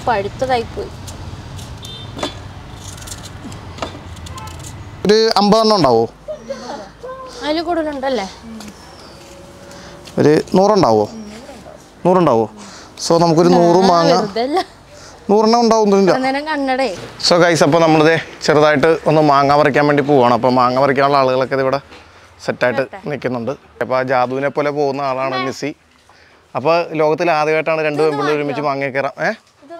പഴുത്തതായി പോയി ഒരു അമ്പതെണ്ണം ഉണ്ടാവോ അതിൽ കൂടുതലുണ്ടല്ലേ ഒരു നൂറുണ്ടാവോ നൂറുണ്ടാവോ സോ നമുക്കൊരു നൂറ് മാങ്ങ വെറുതെ അല്ല നൂറെണ്ണം ഉണ്ടാവുന്നില്ല അന്നേരം കണ്ണടേ സോ ഗൈസ് അപ്പോൾ നമ്മളിത് ചെറുതായിട്ട് ഒന്ന് മാങ്ങ പറിക്കാൻ വേണ്ടി പോവാണ് അപ്പോൾ മാങ്ങ പറിക്കാനുള്ള ആളുകളൊക്കെ ഇത് ഇവിടെ സെറ്റായിട്ട് നിൽക്കുന്നുണ്ട് അപ്പോൾ ആ ജാദുവിനെ പോലെ പോകുന്ന ആളാണ് നിസി അപ്പോൾ ലോകത്തിൽ ആദ്യമായിട്ടാണ് രണ്ട് പെൺപിള്ളേർ ഒരുമിച്ച് മാങ്ങ കയറാം ഏ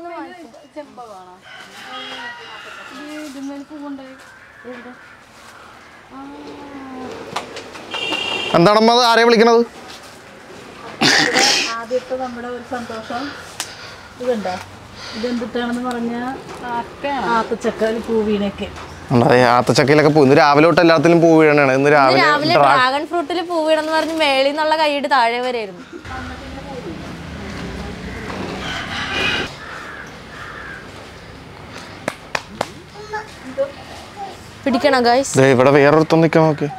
എന്താണമ്മ അത് ആരെയാ വിളിക്കണത് ആദ്യത്തെ നമ്മുടെ ഒരു സന്തോഷം ഇതുണ്ടോ ഇതെന്തിട്ടാണെന്ന് പറഞ്ഞാൽ ആത്തച്ചക്ക ഒരു പൂവീനൊക്കെ ഉണ്ടാ ആത്തച്ചക്കയിലൊക്കെ പോയി ഇന്ന് രാവിലെ തൊട്ട് എല്ലാത്തിലും പൂ വീഴണാണ് ഇന്ന് രാവിലെ രാവിലെ ഡ്രാഗൺ ഫ്രൂട്ടിൽ പൂവിടെന്ന് പറഞ്ഞ് മേളിൽ നിന്നുള്ള കൈയിട്ട് താഴെ വരെയായിരുന്നു പിടിക്കണം ഗൈസ് ദേ ഇവിടെ വേറൊരുത്തം നിൽക്കാൻ നോക്കി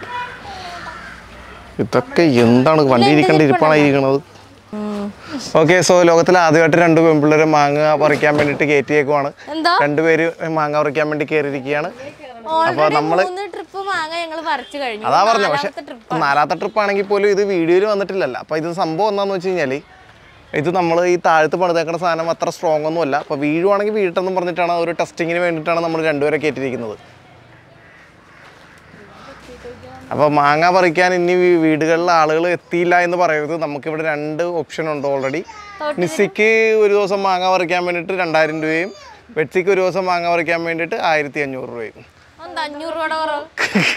ഇതൊക്കെ എന്താണ് വണ്ടി ഇരിക്കേണ്ട ഇരിപ്പാണ് ഇരിക്കണത് ഓക്കെ സോ ലോകത്തിൽ ആദ്യമായിട്ട് രണ്ട് പെൺപിള്ളേരെ മാങ്ങ പറിക്കാൻ വേണ്ടിയിട്ട് കയറ്റിയേക്കുവാണ് എന്താ രണ്ടുപേര് മാങ്ങ പറിക്കാൻ വേണ്ടി കയറിയിരിക്കുകയാണ് ഓൾറെഡി മൂന്ന് ട്രിപ്പ് മാങ്ങ ഞങ്ങൾ പറിച്ചു കഴിഞ്ഞു അതാ പറഞ്ഞു പക്ഷെ നാലാമത്തെ ട്രിപ്പ് നാലാമത്തെ ട്രിപ്പ് ആണെങ്കിൽ പോലും ഇത് വീഡിയോയിൽ വന്നിട്ടില്ലല്ലോ അപ്പോൾ ഇത് സംഭവം എന്താണെന്ന് വെച്ച് കഴിഞ്ഞാൽ ഇത് നമ്മൾ ഈ താഴത്ത് പണിതേക്കുന്ന സാധനം അത്ര സ്ട്രോങ് ഒന്നുമല്ല അപ്പോൾ വീഴുവാണെങ്കിൽ വീട്ടെന്നും പറഞ്ഞിട്ടാണ് ഒരു ടെസ്റ്റിങ്ങിന് വേണ്ടിയിട്ടാണ് നമ്മൾ രണ്ടുപേരെ കയറ്റിയിരിക്കുന്നത് അപ്പോൾ മാങ്ങ പറിക്കാൻ ഇനി വീ- വീടുകളിൽ ആളുകൾ എത്തിയില്ല എന്ന് പറയരുത് നമുക്കിവിടെ രണ്ട് ഓപ്ഷൻ ഉണ്ട് ഓൾറെഡി നിസ്സിക്ക് ഒരു ദിവസം മാങ്ങ പറിക്കാൻ വേണ്ടിയിട്ട് രണ്ടായിരം രൂപയും വെറ്റ്സിക്ക് ഒരു ദിവസം മാങ്ങ പറിക്കാൻ വേണ്ടിയിട്ട് ആയിരത്തി അഞ്ഞൂറ് രൂപയും എന്താ അഞ്ഞൂറ് രൂപയുടെ കുറവ്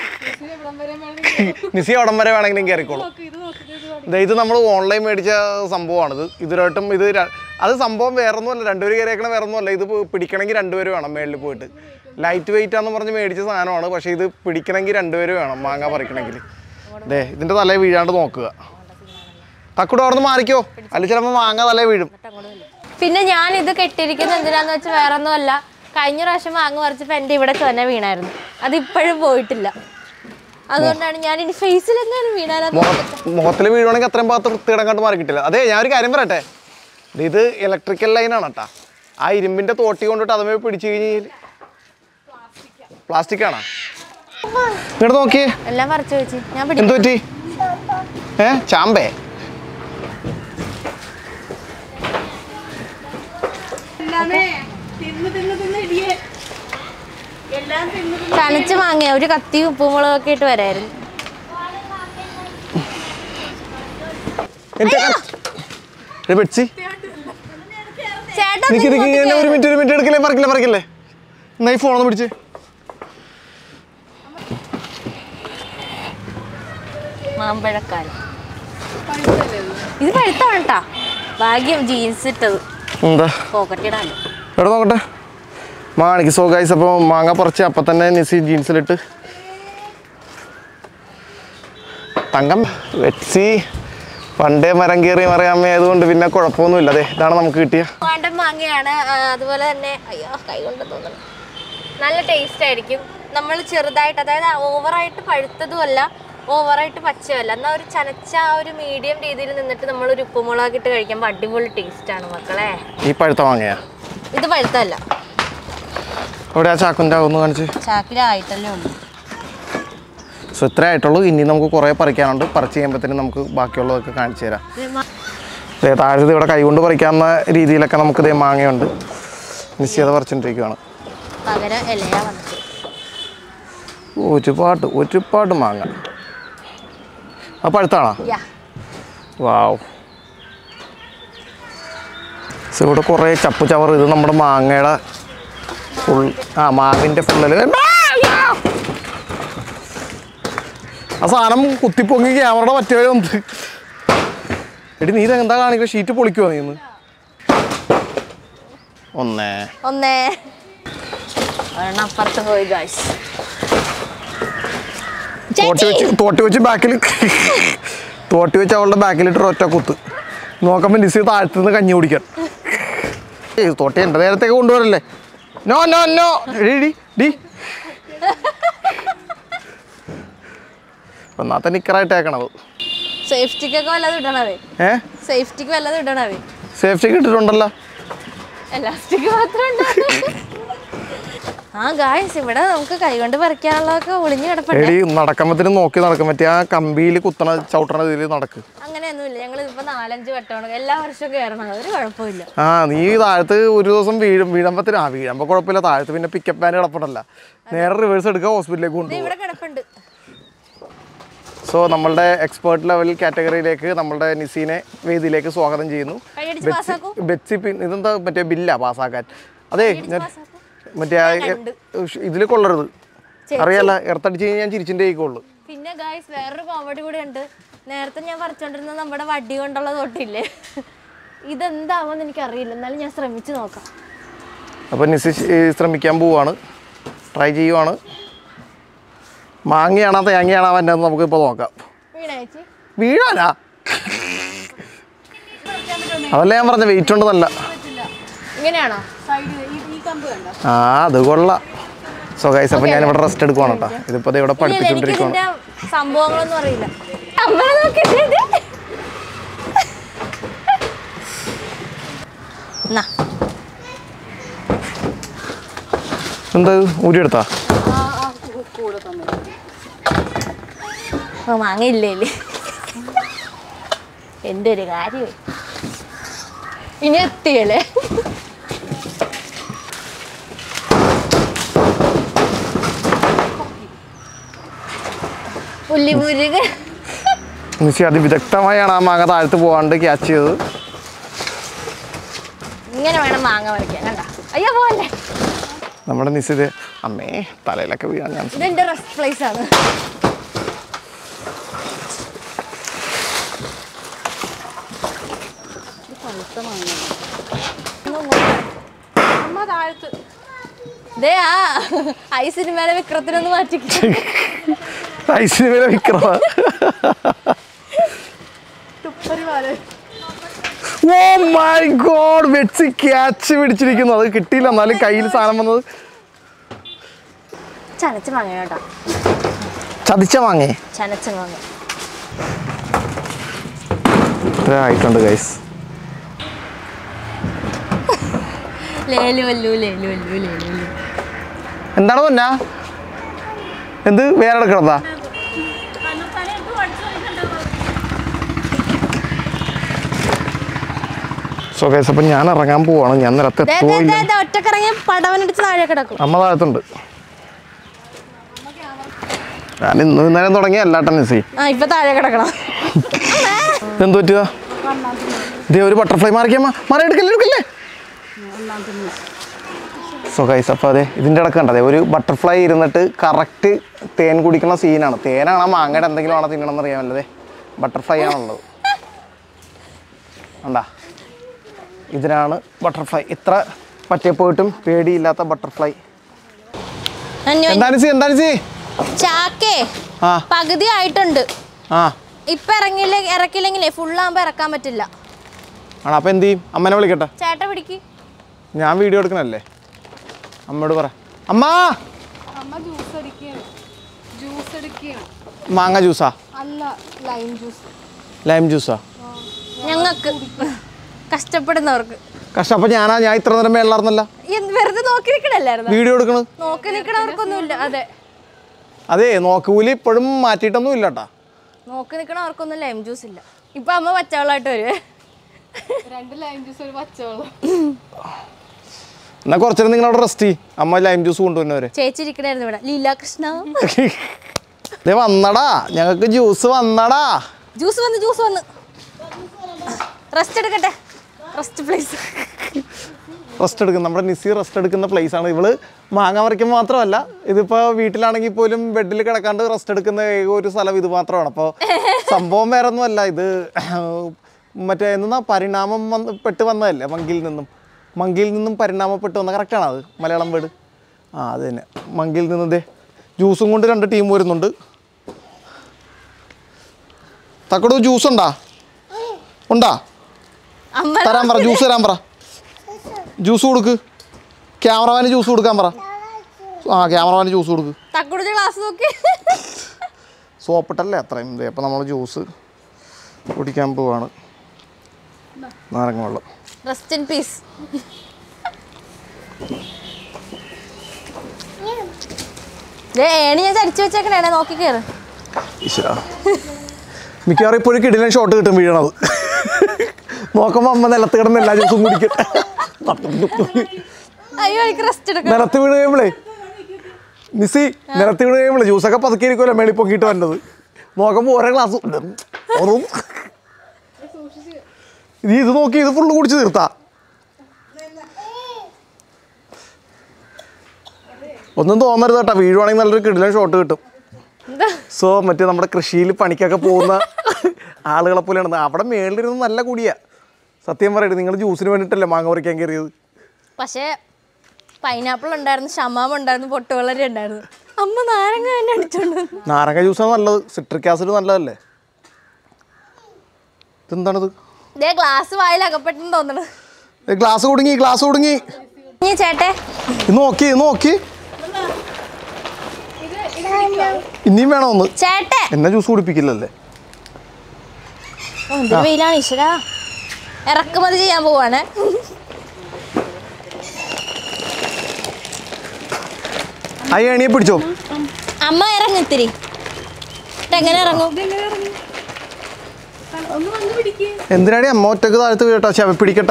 നിസി അവിടം വരെ വേണമെങ്കിലും കയറിക്കോളും ദേ ഇത് നമ്മൾ ഓൺലൈൻ മേടിച്ച സംഭവമാണ് ഇത് ഇതിലായിട്ടും ഇത് ര- അത് സംഭവം വേറൊന്നുമല്ല രണ്ടുപേര് കയറിയേക്കണ വേറൊന്നുമല്ല ഇത് പോ- പിടിക്കണമെങ്കിൽ രണ്ടുപേര് വേണം മേളിൽ പോയിട്ട് ലൈറ്റ് വെയിറ്റ് ആണെന്ന് പറഞ്ഞ് മേടിച്ച സാധനമാണ് പക്ഷേ ഇത് പിടിക്കണമെങ്കിൽ രണ്ടുപേര് വേണം മാങ്ങ പറിക്കണമെങ്കിൽ ദേ ഇതിൻ്റെ തലേ വീഴാണ്ട് നോക്കുക തക്കുട് അവിടെ നിന്ന് മാറിക്കോ അല്ലെങ്കിൽ ചിലപ്പോൾ മാങ്ങ തലേ വീഴും പിന്നെ ഞാൻ ഇത് കെട്ടിയിരിക്കുന്നത് എന്തിനാന്ന് വെച്ചാൽ വേറെ ഒന്നുമല്ല കഴിഞ്ഞ പ്രാവശ്യം മാങ്ങ പറിച്ചപ്പോൾ എൻ്റെ ഇവിടെ ചൊന വീണായിരുന്നു അത് ഇപ്പോഴും പോയിട്ടില്ല അതുകൊണ്ടാണ് ഞാൻ ഇനി ഫേസിലെങ്ങാനും വീണാലാ മുഖത്തിൽ വീഴുവാണെങ്കിൽ അത്രയും ഭാഗത്ത് വൃത്തിയിടം കണ്ട് മാറി കിട്ടില്ല അതെ ഞാൻ ഒരു കാര്യം പറയട്ടെ ദേ ഇത് ഇലക്ട്രിക്കൽ ലൈനാണ് കേട്ടാ ആ ഇരുമ്പിൻ്റെ തോട്ടി കൊണ്ടിട്ട് അതുമേ പിടിച്ചു കഴിഞ്ഞാൽ പ്ലാസ്റ്റിക് ആണോ ഇങ്ങോട്ട് നോക്കിയേ എല്ലാം പറിച്ചു വെച്ച് ഞാൻ പിടി എന്തു പറ്റി ഏ ചാമ്പേ എല്ലാമേ തിന്ന് തിന്ന് തിന്ന് ഇടിയേ എല്ലാം തിന്ന് തനച്ച് മാങ്ങിയ ഒരു കത്തിയും ഉപ്പുമുളകും ഒക്കെ ഇട്ട് വരായിരുന്നു പെട്സി ചേട്ടാ നിക്ക് നിക്ക് എന്നെ ഒരു മിനിറ്റ് ഒരു മിനിറ്റ് എടുക്കല്ലേ പറിക്കില്ലേ പറിക്കില്ലേ എന്നാ ഈ ഫോണൊന്ന് പിടിച്ച് മാമ്പഴക്കാലം ഇത് പഴുത്താണ് കേട്ടാ ഭാഗ്യം ജീൻസ് ഇട്ടത് എന്താ പോക്കറ്റിടാൻ എവിടെ നോക്കട്ടെ മാണിക്ക് സോ ഗൈസ് അപ്പോൾ മാങ്ങ പറിച്ച് അപ്പം തന്നെ നിസി ജീൻസിലിട്ട് തങ്കം വെറ്റ്സി പണ്ടേ മരം കയറി മറിയാമ്മ ആയതുകൊണ്ട് പിന്നെ കുഴപ്പമൊന്നുമില്ല അതെ ഇതാണ് നമുക്ക് കിട്ടിയ വേണ്ട മാങ്ങയാണ് ആ, അതുപോലെ തന്നെ അയ്യോ കൈ കൊണ്ട് തോന്നണം നല്ല ടേസ്റ്റ് ആയിരിക്കും നമ്മൾ ചെറുതായിട്ട് അതായത് ഓവറായിട്ട് പഴുത്തതുമല്ല ഓവറായിട്ട് പച്ചയല്ല എന്നാൽ ഒരു ചനച്ച ആ ഒരു മീഡിയം രീതിയിൽ നിന്നിട്ട് നമ്മൾ ഒരു ഉപ്പുമുളക് ഇട്ട് കഴിക്കുമ്പോൾ അടിപൊളി ടേസ്റ്റ് ആണ് മക്കളെ ഈ പഴുത്ത മാങ്ങയാ ഇത് പഴുത്തല്ല അവിടെ ആ ചാക്കുൻ്റെ ഒന്ന് കാണിച്ച് ചാക്കിലായിട്ടല്ലേ ഉള്ളൂ സോ ഇത്രേ ആയിട്ടുള്ളൂ ഇനി നമുക്ക് കുറേ പറിക്കാനുണ്ട് പറിച്ച് കഴിയുമ്പോഴത്തേനും നമുക്ക് ബാക്കിയുള്ളതൊക്കെ കാണിച്ചു തരാം ദേ താഴത്ത് ഇവിടെ കൈകൊണ്ട് പറിക്കാവുന്ന രീതിയിലൊക്കെ നമുക്ക് ഇതേ മാങ്ങയുണ്ട് നിശ്ചയത പറിച്ചുകൊണ്ടിരിക്കുകയാണ് പകരം ഇലയാ വന്നത് ഒരുപാട് ഒരുപാട് മാങ്ങ ആ പഴുത്താണോ യാ വാവ് സോ ഇവിടെ കുറേ ചപ്പ് ചവർ ഇത് നമ്മുടെ മാങ്ങയുടെ ഫുൾ ആ മാവിൻ്റെ ഫുള്ളിൽ ആ സാധനം കുത്തിപ്പൊങ്ങി ക്യാമറയുടെ മറ്റേ വന്നത് എടി നീ ഇതെന്താ കാണിക്കുക ഷീറ്റ് പൊളിക്കുമോ നീ ഇന്ന് ഒന്നേ ഒന്നേ ഒരെണ്ണം അപ്പുറത്ത് പോയി ഗായ്സ് തോട്ടി വെച്ച് തോട്ടി വെച്ച് ബാക്കിൽ തോട്ടി വെച്ച് അവളുടെ ബാക്കിലിട്ട് ഒറ്റ കുത്ത് നോക്കുമ്പോൾ നിസി താഴ്ത്തുനിന്ന് കഞ്ഞി കുടിക്കാൻ ഏയ് തോട്ടി എൻ്റെ നേരത്തേക്ക് കൊണ്ടുവരല്ലേ നോ നോ നോ ഡി ഡി ഡി ഒന്നാത്ത നിക്കറായിട്ടേക്കണത് സേഫ്റ്റിക്കൊക്കെ വല്ലതും ഇടണവേ ഏ സേഫ്റ്റിക്ക് വല്ലതും ഇടണവേ സേഫ്റ്റി ഇട്ടിട്ടുണ്ടല്ലോ എലാസ്റ്റിക് മാത്രം ഉണ്ടായിരുന്നു. ആ ഗായ്സ് ഇവിടെ നമുക്ക് കൈകൊണ്ട് പറിക്കാനുള്ളതൊക്കെ ഒളിഞ്ഞു കിടപ്പുണ്ട് എടി നടക്കുമ്പത്തിന് നോക്കി നടക്കാൻ പറ്റിയ ആ കമ്പിയിൽ കുത്തണ ചവിട്ടണ ഇതിൽ നടക്ക് അങ്ങനെയൊന്നുമില്ല ഞങ്ങൾ ഇപ്പൊ നാലഞ്ച് വട്ടമാണ് എല്ലാ വർഷവും കയറണം ഒരു കുഴപ്പമില്ല ആ നീ താഴത്ത് ഒരു ദിവസം വീഴും വീഴുമ്പത്തിന് ആ വീഴുമ്പോൾ കുഴപ്പമില്ല താഴത്ത് പിന്നെ പിക്കപ്പ് ബാൻഡ് കിടപ്പുണ്ടല്ല നേരെ റിവേഴ്സ് എടുക്കുക ഹോസ്പിറ്റലിലേക്ക് ഇത് കൊണ്ടുപോകും ഇവിടെ കിടപ്പുണ്ട് സോ നമ്മളുടെ എക്സ്പേർട്ട് ലെവൽ കാറ്റഗറിയിലേക്ക് നമ്മളുടെ നിസീനെ വേദിയിലേക്ക് സ്വാഗതം ചെയ്യുന്നു കൈയടിച്ച് പാസ്സാക്കൂ ബെറ്റ്സി പിൻ ഇതെന്താ മറ്റേ ബില്ലാ പാസ്സാക്കാൻ അതെ ഞാൻ മറ്റേ ഇതിൽ കൊള്ളരുത് അറിയാല എർത്തടിച്ച് കഴിഞ്ഞാൽ ഞാൻ ചിരിച്ചിൻ്റെ കൈക്കുള്ളൂ പിന്നെ ഗായ്സ് വേറൊരു കോമഡി കൂടെ ഉണ്ട് നേരത്തെ ഞാൻ പറിച്ചോണ്ടിരുന്ന നമ്മുടെ വടി കൊണ്ടുള്ള തൊട്ടില്ലേ ഇതെന്താവെന്ന് എനിക്കറിയില്ല എന്നാലും ഞാൻ ശ്രമിച്ചു നോക്കാം അപ്പോൾ നിസി ഏ, ശ്രമിക്കാൻ പോവാണ് ട്രൈ ചെയ്യുവാണ് മാങ്ങയാണോ തേങ്ങയാണോ അവൻ്റെ നമുക്ക് ഇപ്പോൾ നോക്കാം വീണേച്ചി വീഴാനാ അതല്ല ഞാൻ പറഞ്ഞ വെയിറ്റ് ഉണ്ട് നല്ല ഇങ്ങനെയാണോ സൈഡിൽ ഈ ഈ കമ്പ് കണ്ടോ ആ അത് കൊള്ളാം സോ ഗൈസ് അപ്പോൾ ഞാൻ ഇവിടെ റെസ്റ്റ് എടുക്കുവാണ് കേട്ടോ ഇതിപ്പോൾ ദേ ഇവിടെ ഇല്ല, എനിക്ക് പഠിപ്പിച്ചുകൊണ്ടിരിക്കുവാണ് ഇതിന്റെ സംഭവങ്ങളൊന്നും അറിയില്ല അമ്മ നോക്കിട്ട് ഇത്. എന്നാ, എന്താ ഇത്? ഊരിയെടുത്താ ആ ആ കൂ- കൂടെ തന്നെ ഓ, മാങ്ങ ഇല്ലേ ഇല്ലേ എന്റെ ഒരു കാര്യം ഇനി എത്തിയല്ലേ പുല്ലിമുരുകൻ നിസി അതിവിദഗ്ധമായാണ് ആ മാങ്ങ താഴത്ത് പോകാണ്ട് ക്യാച്ച് ചെയ്തത് ഇങ്ങനെ വേണം മാങ്ങ പറിക്കാൻ കണ്ട അയ്യോ പോലെ നമ്മുടെ നിസി ഇത് അമ്മേ തലയിലൊക്കെ വീഴാൻ ഞാൻ ഇതെന്റെ റെസ്റ്റ് പ്ലേസ് ആണ് അമ്മ താഴത്ത് ദേ ആ ഐ സിനിമയിലെ വിക്രത്തിനൊന്ന് മാറ്റി ഐസിന് വില വിക്രമ തുപ്പരി പോലെ ഓ മൈ ഗോഡ് വെച്ച് ക്യാച്ച് പിടിച്ചിരിക്കുന്നു അത് കിട്ടിയില്ല എന്നാലും കയ്യിൽ സാധനം വന്നത് ചനച്ച മാങ്ങ കേട്ടോ ചതിച്ച മാങ്ങേ ചനച്ച മാങ്ങ ഇത്ര ആയിട്ടുണ്ട് ഗൈസ് ലേലു വല്ലു ലേലു വല്ലു ലേലു വല്ലു എന്താണ് പൊന്ന എന്ത് വേറെ കിടന്നാ സോ ഗൈസ് അപ്പം ഞാൻ ഇറങ്ങാൻ പോവാണ് ഞാൻ നിലത്ത് ദേ, ദേ, എത്തുമില്ല ദേ, ദേ, ഒറ്റക്കിറങ്ങി പടവനടിച്ച് താഴെ കിടക്കും അമ്മ താഴത്തുണ്ട് ഞാൻ ഇന്ന് ഇന്നലെ തുടങ്ങിയ അല്ലാട്ട നിസി ആ ഇപ്പൊ താഴെ കിടക്കണം ഇതെന്ത് പറ്റുക ഇതേ ഒരു ബട്ടർഫ്ലൈ മാറിക്കമ്മ മാറി എടുക്കല്ലേ എടുക്കല്ലേ സോ ഗൈസ് അപ്പോൾ അതെ ഇതിൻ്റെ ഇടക്ക് കണ്ടതേ ഒരു ബട്ടർഫ്ലൈ ഇരുന്നിട്ട് കറക്റ്റ് തേൻ കുടിക്കുന്ന സീനാണ് തേനാണ് ആ മാങ്ങയുടെ എന്തെങ്കിലും ആണോ തിന്നണമെന്ന് അറിയാമല്ലേ ബട്ടർഫ്ലൈ ആണുള്ളത് കണ്ടാ ഇതിനാണ് ബട്ടർഫ്ലൈ ഇത്ര പറ്റിയപ്പോയിട്ടും പേടിയില്ലാത്ത ബട്ടർഫ്ലൈ അന്യോ- എന്താണ് സി എന്താണ് സി ചാക്കേ ആ പകുതി ആയിട്ടുണ്ട് ആ ഇപ്പൊ ഇറങ്ങിയില്ല ഇറക്കില്ലെങ്കിലേ ഫുള്ളാകുമ്പോ ഇറക്കാൻ പറ്റില്ല ആണോ അപ്പോൾ എന്ത് ചെയ്യും അമ്മനെ വിളിക്കട്ടെ ചേട്ട പിടിക്ക് ഞാൻ വീഡിയോ എടുക്കണല്ലേ അമ്മയോട് പറ അമ്മ അമ്മ ജ്യൂസ് അടിക്കുകയാണ് ജ്യൂസ് എടുക്കുകയാണ് മാങ്ങ ജ്യൂസാ അല്ല ലൈം ജ്യൂസ് ലൈം ജ്യൂസാ ഞങ്ങൾക്ക് കഷ്ടപ്പെടുന്നവർക്ക് കഷ്ടം അപ്പം ഞാനാ ഞാൻ ഇത്ര നേരം മേളിലാർന്നല്ല എന്ത് വെറുതെ നോക്കി നിൽക്കണല്ലായിരുന്നു വീഡിയോ എടുക്കണത് നോക്കി നിൽക്കണവർക്കൊന്നുമില്ല അതെ അതെ നോക്കൂലി ഇപ്പോഴും മാറ്റിയിട്ടൊന്നും ഇല്ല കേട്ടാ നോക്കി നിൽക്കണവർക്കൊന്നും ലൈം ജ്യൂസ് ഇല്ല ഇപ്പൊ അമ്മ പച്ചവെള്ളമായിട്ട് വരുവേ രണ്ട് ലൈം ജ്യൂസ് ഒരു പച്ചവെള്ളം എന്നാൽ കുറച്ചേരം നിങ്ങൾ അവിടെ റെസ്റ്റ് ചെയ്യും അമ്മ ലൈം ജ്യൂസ് കൊണ്ടുവന്നവരെ ചേച്ചി ഇരിക്കണായിരുന്നു ഇവിടെ ലീലാകൃഷ്ണ ദേ വന്നടാ ഞങ്ങൾക്ക് ജ്യൂസ് വന്നടാ ജ്യൂസ് വന്ന് ജ്യൂസ് വന്ന് റെസ്റ്റ് എടുക്കട്ടെ റെസ്റ്റ് പ്ലേസ് റെസ്റ്റ് എടുക്കുന്ന നമ്മുടെ നിസി റെസ്റ്റ് എടുക്കുന്ന place ആണ് ഇവള് മാങ്ങ പറിക്കാൻ മാത്രമല്ല ഇതിപ്പോൾ വീട്ടിലാണെങ്കിൽ പോലും ബെഡിൽ കിടക്കാണ്ട് റെസ്റ്റ് എടുക്കുന്ന ഏക ഒരു സ്ഥലം ഇത് മാത്രമാണ് അപ്പോൾ സംഭവം വേറെ ഒന്നുമല്ല ഇത് മറ്റേ എന്നാ പരിണാമം വന്ന് പെട്ട് വന്നതല്ലേ മങ്കിയിൽ നിന്നും മങ്കിയിൽ നിന്നും പരിണാമപ്പെട്ട് വന്ന കറക്റ്റാണ് അത് മലയാളം വേർഡ് ആ അത് തന്നെ മങ്കിയിൽ നിന്ന് ദേ ജ്യൂസും കൊണ്ട് രണ്ട് ടീം വരുന്നുണ്ട് തക്കടു ജ്യൂസ് ഉണ്ടാ ഉണ്ടാ അമ്മ തരാൻ പറ ജ്യൂസ് തരാൻ പറ ജ്യൂസ് കൊടുക്ക് ക്യാമറമാന് ജ്യൂസ് കൊടുക്കാൻ പറ ആ ക്യാമറമാന് ജ്യൂസ് കൊടുക്ക് തക്കുടിച്ച ഗ്ലാസ് നോക്കി സോപ്പിട്ടല്ലേ അത്രയും ഇതേ അപ്പം നമ്മൾ ജ്യൂസ് കുടിക്കാൻ പോവാണ് നാരങ്ങ വെള്ളം റെസ്റ്റ് ഇൻ പീസ് ദേ, ഏണി ഞാൻ ചരിച്ചു വെച്ചേക്കണേ നോക്കി കയറ് ഈശ്വര മിക്കവാറും ഇപ്പോഴും കിടിലൻ ഷോട്ട് കിട്ടും വീഴണത് നോക്കുമ്പോൾ അമ്മ നിലത്ത് കിടന്ന് എല്ലാ ജ്യൂസും കുടിക്കും അയ്യോ എനിക്ക് റെസ്റ്റ് എടുക്കണം നിലത്ത് വീണ് കഴിയുമ്പോഴേ മിസ്സി നിലത്ത് വീണ് കഴിയുമ്പോഴേ ജ്യൂസൊക്കെ പതുക്കിയിരിക്കുമല്ലോ മേളിൽ പൊക്കിയിട്ട് വന്നത് നോക്കുമ്പോൾ ഓരോ ഗ്ലാസ് ഓറും നീ ഇത് നോക്കി ഇത് ഫുള്ള് കുടിച്ച് തീർത്താ ഒന്നും തോന്നരുത് കേട്ടോ വീഴുവാണെങ്കിൽ നല്ലൊരു കിടിലൻ ഷോട്ട് കിട്ടും എന്താ സോ മറ്റേ നമ്മുടെ കൃഷിയിൽ പണിക്കൊക്കെ പോകുന്ന ആളുകളെ പോലെയാണ് അവിടെ മേളിലിരുന്ന് നല്ല കുടിയാ സത്യം പറയട്ടെ നിങ്ങൾ ജ്യൂസിന് വേണ്ടിയിട്ടല്ലേ മാങ്ങ പറിക്കാൻ കയറിയത് പക്ഷേ പൈനാപ്പിൾ ഉണ്ടായിരുന്നു ഷമാമ ഉണ്ടായിരുന്നു പൊട്ടുവളരി ഉണ്ടായിരുന്നു അമ്മ നാരങ്ങ തന്നെ അടിച്ചോണ്ട് വന്നു. നാരങ്ങ ജ്യൂസാണ് നല്ലത് സിട്രിക് ആസിഡ് നല്ലതല്ലേ ഇതെന്താണിത് ദേ ഗ്ലാസ് വായിൽ അകപ്പെട്ടെന്ന് തോന്നണു ഏ, ഗ്ലാസ് കുടുങ്ങി ഗ്ലാസ് കുടുങ്ങി നീ ചേട്ടെ ഇത് നോക്കി ഇത് നോക്കി ഇനിയും വേണോ ഒന്ന് ചേട്ടെ എന്നെ ജ്യൂസ് കുടിപ്പിക്കില്ലല്ലേ ഓ, എന്തൊരു വെയിലാണ് ഈശ്വര ഇറക്കുമതി ചെയ്യാൻ പോവാണ് ആ എണിയെ പിടിച്ചോ അമ്മ ഇറങ്ങും ഇത്തിരി എങ്ങനെ ഇറങ്ങും ഒന്ന് വന്ന് പിടിക്ക് എന്തിനാടി അമ്മ ഒറ്റക്ക് താഴത്ത് വീഴട്ടോ ശവ പിടിക്കട്ടെ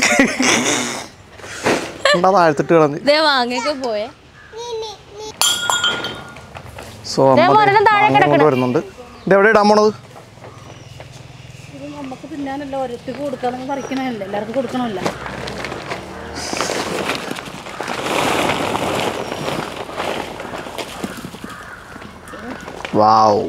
എന്താ താഴത്തിട്ട് കളഞ്ഞ് ദേ വാങ്ങിയൊക്കെ പോയേ സോ ദേ അമ്മ ഒരെണ്ണം താഴെ മാങ്ങ കൊണ്ട് വരുന്നുണ്ട് ഇത് എവിടെ ഇടാൻ പോണത് ഇത് നമുക്ക് തിന്നാനല്ല ഓരോരുത്തർക്ക് കൊടുക്കാതെ പറിക്കണമല്ലോ എല്ലാവർക്കും കൊടുക്കണമല്ലോ വാവ്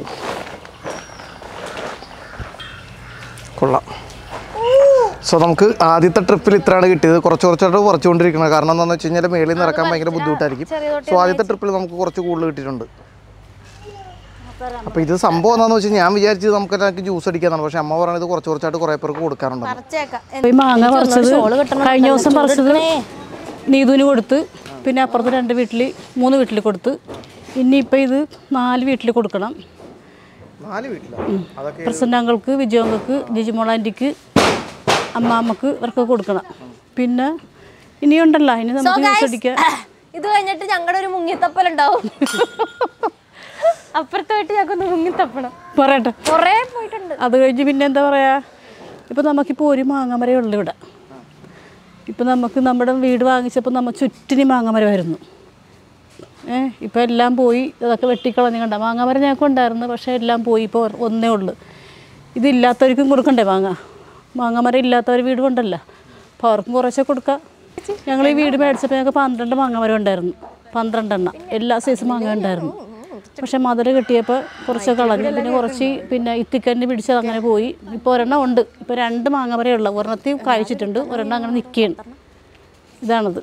കൊള്ളാം സോ നമുക്ക് ആദ്യത്തെ ട്രിപ്പിൽ ഇത്രയാണ് കിട്ടിയത് കുറച്ച് കുറച്ചായിട്ട് കുറച്ചുകൊണ്ടിരിക്കുന്നത് കാരണം എന്താണെന്ന് വെച്ച് കഴിഞ്ഞാൽ മേളിൽ നിന്ന് ഇറക്കാൻ ഭയങ്കര ബുദ്ധിമുട്ടായിരിക്കും സോ ആദ്യത്തെ ട്രിപ്പിൽ നമുക്ക് കുറച്ച് കൂടുതൽ കിട്ടിയിട്ടുണ്ട് അപ്പോൾ ഇത് സംഭവം എന്താണെന്ന് വെച്ചാൽ ഞാൻ വിചാരിച്ചത് നമുക്ക് എല്ലാവർക്കും ജ്യൂസ് അടിക്കാന്നാണ് പക്ഷേ അമ്മ പറയുന്നത് കുറച്ച് കുറച്ചായിട്ട് കുറേ പേർക്ക് കൊടുക്കാറുണ്ട് പറിച്ചേക്കാം ഈ മാങ്ങ പറിച്ചത് ഷോള് കിട്ടണം കഴിഞ്ഞ ദിവസം പറിച്ചത് കിട്ടണേ. നീതുവിന് കൊടുത്ത് പിന്നെ അപ്പുറത്ത് രണ്ട് വീട്ടിൽ മൂന്ന് വീട്ടിൽ കൊടുത്ത് ഇനിയിപ്പോൾ ഇത് നാല് വീട്ടിൽ കൊടുക്കണം നാല് വീട്ടിലാണ് അതൊക്കെ പ്രസന്നങ്ങൾക്ക് വിജയങ്ങൾക്ക് ജിജിമോളാൻറ്റിക്ക് അമ്മാമ്മക്ക് ഇവർക്ക് കൊടുക്കണം പിന്നെ ഇനിയുണ്ടല്ലോ ഇനി So നമുക്ക് guys, ജ്യൂസ് അടിക്കാം ഇത് കഴിഞ്ഞിട്ട് ഞങ്ങളുടെ ഒരു മുങ്ങിത്തപ്പൽ ഉണ്ടാവും അപ്പുറത്ത് പോയിട്ട് ഞങ്ങൾക്ക് മുങ്ങിത്തപ്പണം പറയട്ടെ കുറേ പോയിട്ടുണ്ട് അത് കഴിഞ്ഞ് പിന്നെ എന്താ പറയുക ഇപ്പം നമുക്കിപ്പോൾ ഒരു മാങ്ങമരേ ഉള്ളൂ ഇവിടെ ഇപ്പം നമുക്ക് നമ്മുടെ വീട് വാങ്ങിച്ചപ്പോൾ നമ്മൾ ചുറ്റിന് മാങ്ങമരമായിരുന്നു ഏ ഇപ്പം എല്ലാം പോയി അതൊക്കെ വെട്ടിക്കളഞ്ഞ് കണ്ട മാങ്ങമരം ഞങ്ങൾക്ക് ഉണ്ടായിരുന്നു പക്ഷേ എല്ലാം പോയി ഇപ്പോൾ ഒന്നേ ഉള്ളൂ ഇതില്ലാത്തവർക്കും കൊടുക്കണ്ടേ മാങ്ങ മാങ്ങമരം ഇല്ലാത്തവർ വീടും ഉണ്ടല്ലോ അപ്പോൾ അവർക്കും കുറച്ചൊക്കെ കൊടുക്കാം ഞങ്ങൾ ഈ വീട് മേടിച്ചപ്പോൾ ഞങ്ങൾക്ക് പന്ത്രണ്ട് മാങ്ങമരം ഉണ്ടായിരുന്നു പന്ത്രണ്ടെണ്ണം എല്ലാ സൈസ് മാങ്ങ ഉണ്ടായിരുന്നു പക്ഷെ മധുര കിട്ടിയപ്പോൾ കുറച്ചൊക്കെ കളഞ്ഞു പിന്നെ കുറച്ച് പിന്നെ ഇത്തിക്കന്നെ പിടിച്ചത് അങ്ങനെ പോയി ഇപ്പോൾ ഒരെണ്ണം ഉണ്ട് ഇപ്പോൾ രണ്ട് മാങ്ങമരേ ഉള്ളൂ ഒരെണ്ണത്തിൽ കഴിച്ചിട്ടുണ്ട് ഒരെണ്ണം അങ്ങനെ നിൽക്കുകയാണ് ഇതാണത്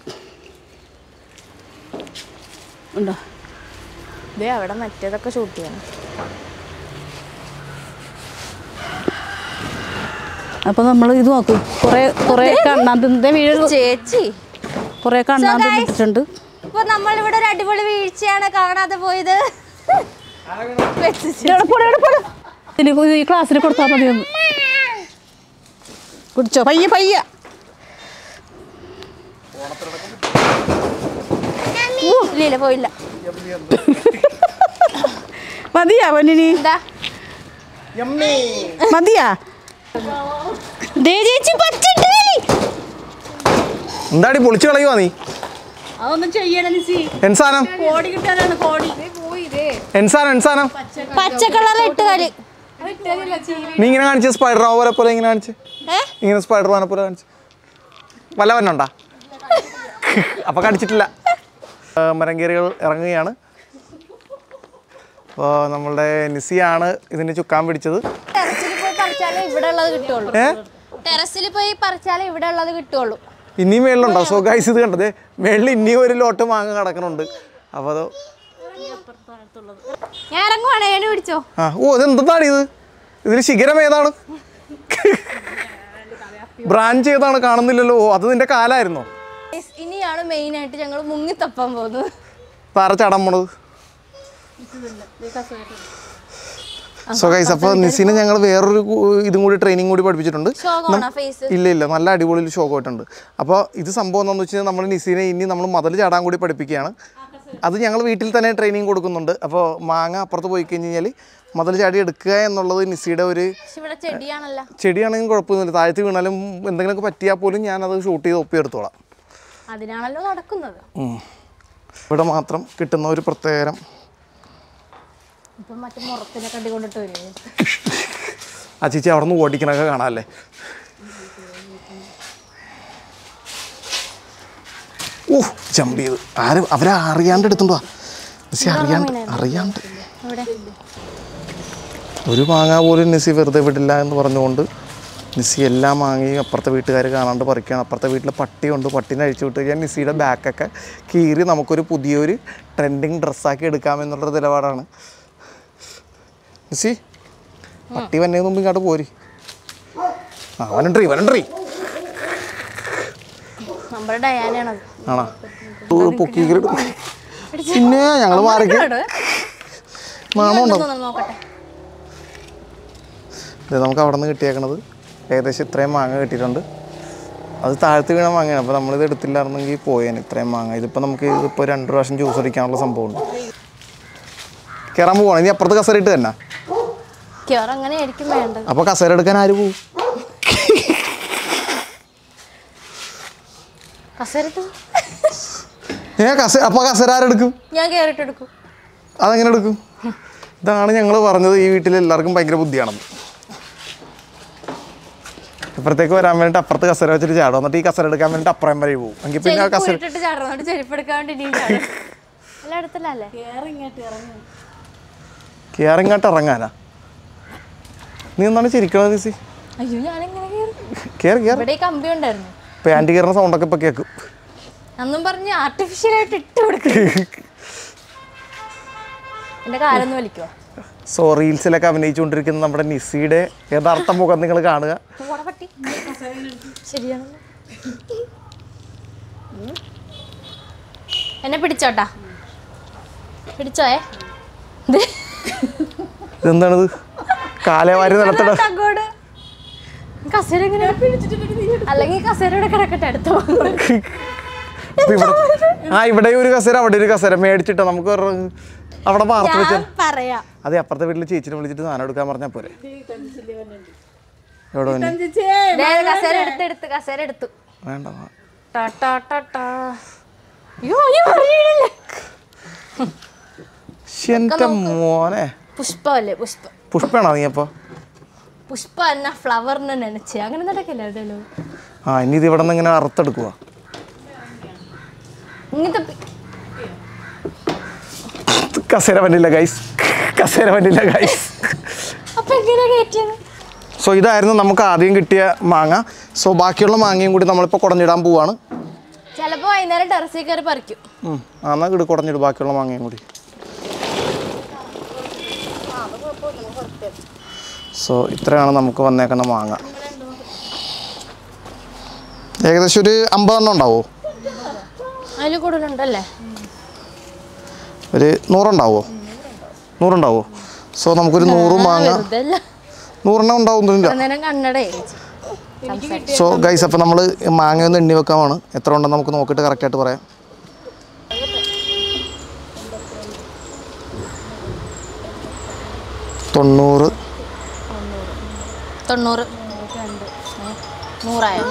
ഉണ്ടോ ദേ അവിടെ മറ്റേതൊക്കെ ഷൂട്ട് ചെയ്യണം അപ്പോൾ നമ്മൾ ഇത് നോക്കൂ കുറേ കുറേ കണ്ണാൻ തിന്നേ വീട് ചേച്ചി കുറേ കണ്ണാൻ So guys, തിന്നിട്ടുണ്ട് ഇപ്പൊ നമ്മൾ ഇവിടെ ഒരു അടിപൊളി വീഴ്ചയാണ് കാണാതെ പോയത് വെച്ച് ഇവിടെ പോടെ, ഇവിടെ പോടെ. ഇതിന് പോയി ഈ ക്ലാസ്സിൽ കൊടുത്താൽ മതി ഒന്ന് കുടിച്ചോ പയ്യ പയ്യ ഇല്ല ഇല്ല പോയില്ല മതിയാ പൊന്നിനി എന്താ മതിയാ ദേ ചേച്ചി പച്ചിട്ട് കളി. എന്താടി പൊളിച്ചു കളയുവാ നീ അതൊന്നും ചെയ്യണം നിസി എൻസാനം കോടി കിട്ടാനാണ് കോടി എൻസാനം എൻസാനം പച്ച കളർ ഇട്ട് കളി നീ ഇങ്ങനെ കാണിച്ച് സ്പൈഡർ പോലെ പോലെ ഇങ്ങനെ കാണിച്ച് ഏ ഇങ്ങനെ സ്പൈഡർ മാനെ പോലെ കാണിച്ച് വല്ല വന്നുണ്ടാ അപ്പം കടിച്ചിട്ടില്ല ആ, മരങ്കേറികൾ ഇറങ്ങുകയാണ് അപ്പോൾ നമ്മളുടെ നിസിയാണ് ഇതിന് ചുക്കാൻ പിടിച്ചത് ടെറസിൽ പോയി പറിച്ചാലേ ഇവിടെ ഉള്ളത് കിട്ടുള്ളൂ ഏ ടെറസിൽ പോയി പറിച്ചാലേ ഇവിടെ ഉള്ളത് കിട്ടുള്ളൂ ഇനിയും മേളിലുണ്ടോ സോ ഗൈസ് ഇത് കണ്ടത് മേളിൽ ഇനിയും ഒരു ലോട്ട് മാങ്ങ കിടക്കണുണ്ട് അപ്പോൾ അത് ഞാൻ ഇറങ്ങുവാണ് ഏണി പിടിച്ചോ ആ ഓ ഇതെന്താണ് ഇത് ഇതിൽ ശിഖരം ഏതാണ് ബ്രാഞ്ച് ഏതാണ് കാണുന്നില്ലല്ലോ ഓ അത് നിന്റെ കാലായിരുന്നോ Guys, ഇനിയാണ് മെയിൻ ആയിട്ട് ഞങ്ങൾ മുങ്ങി തപ്പാൻ പോകുന്നത് പാറ ചാടാൻ പോണത് സോ ഗൈസ് അപ്പോൾ നിസിനെ ഞങ്ങൾ വേറൊരു കു- ഇതും കൂടി ട്രെയിനിങ് കൂടി പഠിപ്പിച്ചിട്ടുണ്ട് ശോകമാണോ ഫേസ് ഇല്ല ഇല്ല നല്ല അടിപൊളി ഷോക്കായിട്ടുണ്ട് അപ്പോൾ ഇത് സംഭവം എന്താണെന്ന് വെച്ച് കഴിഞ്ഞാൽ നമ്മൾ നിസിനെ ഇനി നമ്മൾ മതിൽ ചാടാൻ കൂടി പഠിപ്പിക്കുകയാണ് അത് ഞങ്ങൾ വീട്ടിൽ തന്നെ ട്രെയിനിങ് കൊടുക്കുന്നുണ്ട് അപ്പോൾ മാങ്ങ അപ്പുറത്ത് പോയി കഴിഞ്ഞ് കഴിഞ്ഞാൽ മതിൽ ചാടി എടുക്കുക എന്നുള്ളത് നിസിയുടെ ഒരു പക്ഷെ ഇവിടെ ചെടിയാണല്ലോ ചെടിയാണെങ്കിൽ കുഴപ്പമൊന്നുമില്ല താഴത്ത് വീണാലും എന്തെങ്കിലുമൊക്കെ പറ്റിയാൽ പോലും ഞാനത് ഷൂട്ട് ചെയ്ത് ഒപ്പിയെടുത്തോളാം അതിനാണല്ലോ നടക്കുന്നത് ഉം. ഇവിടെ മാത്രം കിട്ടുന്ന ഒരു പ്രത്യേകം ഇപ്പൊ മറ്റേ മുറത്തിനെ കണ്ടിക്കൊണ്ടിട്ട് വരും ആ ചേച്ചി അവിടെ നിന്ന് ഓടിക്കണൊക്കെ കാണാമല്ലേ ഓ ജമ്പ് ചെയ്ത് ആരും അവരെ അറിയാണ്ട് എടുത്തുണ്ടോ നിസി അറിയാണ്ട് അറിയാണ്ട് ഇവിടെ ഒരു മാങ്ങ പോലും നിസി വെറുതെ വിടില്ല എന്ന് പറഞ്ഞുകൊണ്ട് നിസി എല്ലാ മാങ്ങയും അപ്പുറത്തെ വീട്ടുകാർ കാണാണ്ട് പറിക്കുകയാണ് അപ്പുറത്തെ വീട്ടിൽ പട്ടിയുണ്ട് പട്ടിനെ അഴിച്ചു വിട്ട് കഴിഞ്ഞാൽ നിസിയുടെ ബാക്കൊക്കെ കീറി നമുക്കൊരു പുതിയൊരു ട്രെൻഡിങ് ഡ്രസ്സാക്കി എടുക്കാമെന്നുള്ളൊരു നിലപാടാണ് നിസി പട്ടി വന്നതിന് മുമ്പ് ഇങ്ങോട്ട് പോരി ആ വനട്രീ വനട്രീ നമ്മുടെ ഡയാനാണത് ആണോ പൊക്കി പിന്നെ ഞങ്ങൾ മാറിക്ക് നാണമുണ്ടോ നോക്കട്ടെ ഇത് നമുക്ക് അവിടെ നിന്ന് കിട്ടിയേക്കണത് ഏകദേശം ഇത്രയും മാങ്ങ കിട്ടിയിട്ടുണ്ട് അത് താഴത്ത് വീണ മാങ്ങയാണ് അപ്പോൾ നമ്മളിത് എടുത്തില്ലായിരുന്നെങ്കിൽ പോയേനെ ഇത്രയും മാങ്ങ ഇതിപ്പോൾ നമുക്ക് ഇതിപ്പോൾ രണ്ട് പ്രാവശ്യം ജ്യൂസ് അടിക്കാനുള്ള സംഭവമുണ്ട് കയറാൻ പോവാണ് ഇനി അപ്പുറത്ത് കസര ഇട്ട് തന്നെ ക്യോർ അങ്ങനെ ആയിരിക്കും വേണ്ടത് അപ്പോൾ കസര എടുക്കാൻ ആര് പോവും കസരട്ട് ഏ കസ അപ്പോൾ കസര ആരെടുക്കും ഞാൻ കയറിട്ട് എടുക്കും അതെങ്ങനെ എടുക്കും ഇതാണ് ഞങ്ങൾ പറഞ്ഞത് ഈ വീട്ടിൽ എല്ലാവർക്കും ഭയങ്കര ബുദ്ധിയാണെന്ന് ഇപ്പുറത്തേക്ക് വരാൻ വേണ്ടിയിട്ട് അപ്പുറത്ത് കസര വെച്ചിട്ട് ചാടും എന്നിട്ട് ഈ കസര എടുക്കാൻ വേണ്ടിയിട്ട് അപ്പുറം വരെ പോകും എങ്കിൽ പിന്നെ ആ കസര ഇട്ടിട്ട് ചാടുന്നോണ്ട് ചെരുപ്പ് എടുക്കാൻ വേണ്ടി ഇനിയും ചാടും എല്ലാം അടുത്തല്ലേ കയറിങ്ങോട്ട് ഇറങ്ങാനാ നീ എന്താണ് ചിരിക്കണത് നിസി അയ്യോ ഞാനെങ്ങനെ കയറി കയറി കയറി ഇവിടെ ഈ കമ്പി ഉണ്ടായിരുന്നു പാൻറ് കയറുന്ന സൗണ്ടൊക്കെ ഇപ്പം കേൾക്കും അന്നും പറഞ്ഞ് ആർട്ടിഫിഷ്യൽ ആയിട്ട് ഇട്ട് കൊടുക്കും എന്റെ കാലൊന്ന് വലിക്കോ സോ റീൽസിലൊക്കെ അഭിനയിച്ചുകൊണ്ടിരിക്കുന്ന നമ്മുടെ നിസിയുടെ യഥാർത്ഥ മുഖം നിങ്ങൾ കാണുക പോടാ പട്ടി ശരിയാണല്ലോ എന്നെ പിടിച്ചോട്ടാ പിടിച്ചോയെ ദേ. ഇതെന്താണിത് കാലേവാരി നിലത്തിട അങ്ങോട്ട് കസേര എങ്ങനെ അല്ലെങ്കിൽ കസേരയുടെ കിടക്കട്ടെ അടുത്ത ഇപ്പൊ ഇവിടെ ആ ഇവിടെ ഒരു കസേര അവിടെ ഒരു കസേര മേടിച്ചിട്ടോ നമുക്ക് ഒരു അവിടെ പാർത്ത് വെച്ച ഞാൻ പറയാം അതെ അപ്പുറത്തെ വീട്ടിൽ ചേച്ചിനെ വിളിച്ചിട്ട് സാധനം എടുക്കാൻ പറഞ്ഞാൽ പോരെ എവിടെ വന്നു ദേ, കസേര എടുത്ത് എടുത്ത് കസേര എടുത്തു വേണ്ട ടാ, ടാ, ടാ, ടാ. അയ്യോ അയ്യോ അറിയണില്ല ശ്ശെ, എൻ്റെ മോനെ പുഷ്പമല്ലേ പുഷ്പം പുഷ്പയാണോ നീ അപ്പോൾ പുഷ്പ എന്ന ഫ്ലവറിനെ നനച്ച് അങ്ങനെ നടക്കില്ല അതല്ലോ ആ ഇനി ഇത് ഇവിടെ നിന്ന് ഇങ്ങനെ അറുത്തെടുക്കുക ഇങ്ങനത്തെ പി- കസേര വന്നില്ല ഗൈസ് കസേര വന്നില്ല ഗൈസ് അപ്പൊ എങ്ങനെ കയറ്റിയത് സോ ഇതായിരുന്നു നമുക്ക് ആദ്യം കിട്ടിയ മാങ്ങ സോ ബാക്കിയുള്ള മാങ്ങയും കൂടി നമ്മളിപ്പോൾ കുടഞ്ഞിടാൻ പോവാണ് ചിലപ്പോ വൈകുന്നേരം ടെറസിൽ കയറി പറിക്കും ഉം. ആ എന്നാൽ ഇട് കുടഞ്ഞിട് ബാക്കിയുള്ള മാങ്ങയും കൂടി സോ ഇത്രയാണ് നമുക്ക് വന്നേക്കുന്ന മാങ്ങ ഏകദേശം ഒരു അമ്പതെണ്ണം ഉണ്ടാവോ അതിൽ കൂടുതലുണ്ടല്ലേ ഒരു നൂറുണ്ടാവോ നൂറുണ്ടാവോ സോ നമുക്കൊരു നൂറ് മാങ്ങ വെറുതെ അല്ല നൂറെണ്ണം ഉണ്ടാവുന്നില്ല നേരം കണ്ണടേ സോ ഗൈസ് അപ്പോൾ നമ്മൾ മാങ്ങ ഒന്ന് എണ്ണി വെക്കാമാണ് എത്ര ഉണ്ടെന്ന് നമുക്ക് നോക്കിയിട്ട് കറക്റ്റായിട്ട് പറയാം തൊണ്ണൂറ് തൊണ്ണൂറ് നൂറായോ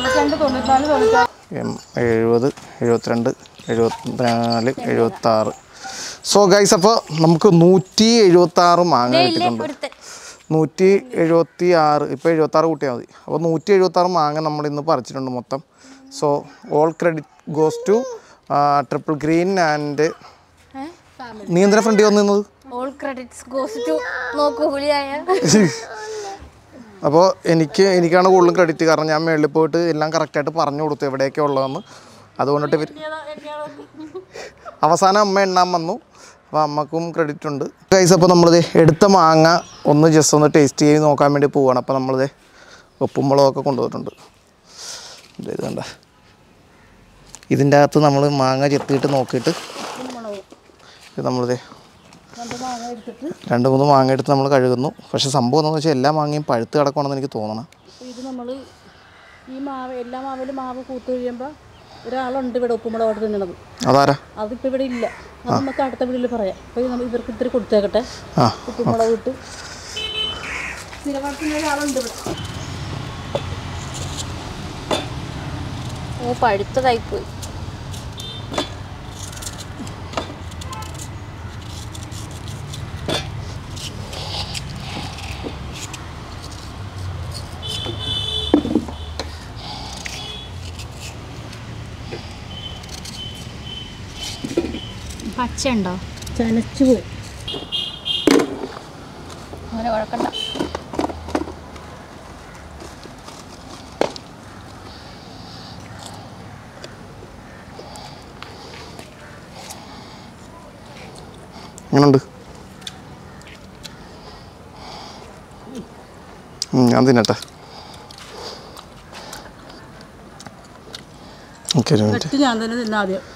എം എഴുപത് എഴുപത്തിരണ്ട് എഴുപത്തിനാല് എഴുപത്താറ് സോ ഗൈസ് അപ്പോൾ നമുക്ക് നൂറ്റി എഴുപത്തി ആറ് മാങ്ങ ഇല്ലേ കിട്ടിയിട്ടുണ്ട് ഒരുത്തൻ നൂറ്റി എഴുപത്തി ആറ് ഇപ്പോൾ എഴുപത്താറ് കൂട്ടിയാൽ മതി അപ്പോൾ നൂറ്റി എഴുപത്തി ആറ് മാങ്ങ നമ്മൾ ഇന്ന് പറിച്ചിട്ടുണ്ട് മൊത്തം so all credit goes to triple green and നീ എന്തിനാ ഫ്രണ്ടി വന്നു നിന്നത് ഓൾ ക്രെഡിറ്റ്സ് ഗോസ് ടു നോക്കൂ കൂലിയായ അപ്പോൾ എനിക്ക് എനിക്കാണ് കൂടുതലും ക്രെഡിറ്റ് കാരണം ഞാൻ മേളിൽ പോയിട്ട് എല്ലാം കറക്റ്റായിട്ട് പറഞ്ഞു കൊടുത്തു എവിടെയൊക്കെ ഉള്ളതെന്ന് അതുകൊണ്ടിട്ട് ഇവർ അവസാനം അമ്മ എണ്ണാൻ വന്നു അപ്പോൾ അമ്മക്കും ക്രെഡിറ്റ് ഉണ്ട് ഗൈസ് അപ്പോൾ നമ്മളിത് എടുത്ത മാങ്ങ ഒന്ന് ജസ്റ്റ് ഒന്ന് ടേസ്റ്റ് ചെയ്ത് നോക്കാൻ വേണ്ടി പോവുകയാണ് അപ്പോൾ നമ്മളിത് ഉപ്പും മുളകൊക്കെ കൊണ്ടുപോയിട്ടുണ്ട് ഇത് ഇത് കണ്ട ഇതിൻ്റെ അകത്ത് നമ്മൾ മാങ്ങ ചെത്തിയിട്ട് നോക്കിയിട്ട് ഇത് നമ്മളിത് എടുത്തിട്ട് രണ്ട് മൂന്ന് മാങ്ങ എടുത്ത് നമ്മൾ കഴുകുന്നു പക്ഷെ സംഭവം എന്താണെന്ന് വെച്ചാൽ എല്ലാ മാങ്ങയും പഴുത്ത് കിടക്കുവാണെന്ന് എനിക്ക് തോന്നണം അപ്പോൾ ഇത് നമ്മൾ ഈ മാവ് എല്ലാ മാവിലും മാവ് കൂത്ത് കഴിയുമ്പോൾ ഒരാളുണ്ട് ഇവിടെ ഉപ്പുമുളകോട്ട് തിന്നണത് അതാരാ അതിപ്പോൾ ഇവിടെ ഇല്ല അത് നമുക്ക് അടുത്ത വീട്ടിൽ പറയാം അപ്പോൾ ഇത് നമ്മൾ ഇവർക്ക് ഇത്തിരി കൊടുത്തേക്കട്ടെ ആ ഉപ്പുമുളക് ഇട്ട് സ്ഥിരമായിട്ട് ഒരാളുണ്ട് ഇവിടെ ഓ പഴുത്തതായി പോയി പച്ച ഉണ്ടോ ചനച്ചു പോയി അങ്ങനെ കുഴക്കണ്ട എങ്ങനെയുണ്ട് ഉം, ഞാൻ തിന്നട്ടെ ഓക്കെ ഒരു മിനിറ്റ് വെച്ച് ഞാൻ തന്നെ തിന്നാ ആദ്യം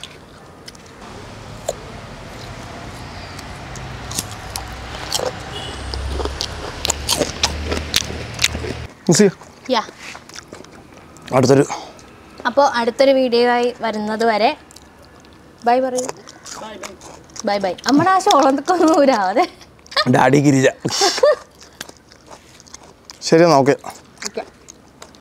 മിസ് യാ അടുത്തൊരു അപ്പോൾ അടുത്തൊരു വീഡിയോ ആയി വരുന്നത് വരെ ബൈ പറയൂ ബൈ ബൈ നമ്മുടെ ആ ശോളന്തൊക്കെ ഊരാവതെ ഡാഡി ഗിരിജ ശരി എന്നാൽ ഓക്കെ